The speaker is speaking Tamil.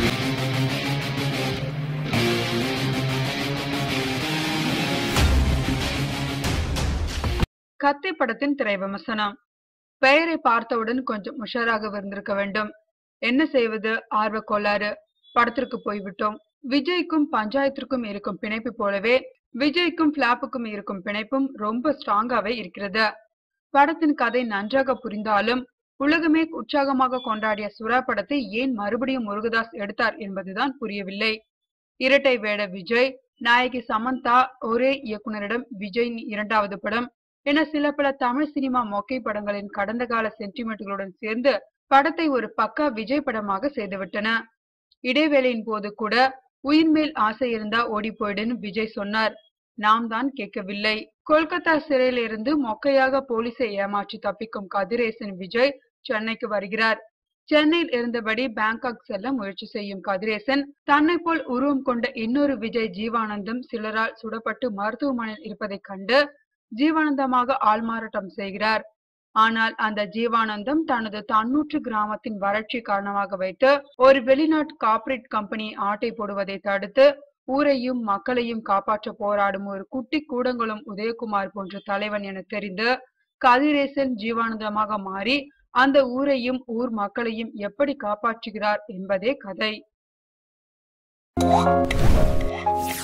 கத்தி படத்தின் திரை விமர்சனம் பெயரை பார்த்தவுடன் கொஞ்சம் உஷாராக இருந்திருக்க வேண்டும் என்ன செய்வது ஆர்வ கோளாறு படத்திற்கு போய்விட்டோம் விஜய்க்கும் பஞ்சாயத்திற்கும் இருக்கும் பிணைப்பு போலவே விஜய்க்கும் பிளாப்புக்கும் இருக்கும் பிணைப்பும் ரொம்ப ஸ்ட்ராங்காவே இருக்கிறது படத்தின் கதை நன்றாக புரிந்தாலும் உலகமே உற்சாகமாக கொண்டாடிய சுறா படத்தை ஏன் மறுபடியும் முருகதாஸ் எடுத்தார் என்பதுதான் புரியவில்லை இரட்டை வேட விஜய் நாயகி சமந்தா ஒரே இயக்குனரிடம் விஜய் இரண்டாவது படம் என சில பல தமிழ் சினிமா மொக்கை படங்களின் கடந்த கால சென்டிமெண்ட்களுடன் சேர்ந்து படத்தை ஒரு பக்கா விஜய் படமாக செய்துவிட்டன இடைவேளையின் போது கூட உயிர் மேல் ஆசை இருந்தா ஓடி போயிடுன்னு விஜய் சொன்னார் நாம் தான் கேட்கவில்லை கொல்கத்தா சிறையில இருந்து மொக்கையாக போலீஸை ஏமாற்றி தப்பிக்கும் கதிரேசன் விஜய் சென்னைக்கு வருகிறார் சென்னையில் இருந்தபடி பேங்காக் செல்ல முயற்சி செய்யும் கதிரேசன் தன்னை போல் உருவம் கொண்ட இன்னொரு விஜய் ஜீவானந்தம் சிலரால் சுடப்பட்டு மருத்துவமனையில் இருப்பதைக் கண்டு ஜீவானந்தமாக ஆள்மாறாட்டம் செய்கிறார் ஆனால் அந்த ஜீவானந்தம் தனது தன்னூற்று கிராமத்தின் வறட்சி காரணமாக வைத்து ஒரு வெளிநாட்டு கார்ப்பரேட் கம்பெனி ஆட்டை போடுவதை தடுத்து ஊரையும் மக்களையும் காப்பாற்ற போராடும் ஒரு குட்டி கூடங்குளம் உதயகுமார் போன்ற தலைவன் என தெரிந்து கதிரேசன் ஜீவானந்தமாக மாறி அந்த ஊரையும் ஊர் மக்களையும் எப்படி காப்பாற்றுகிறார் என்பதே கதை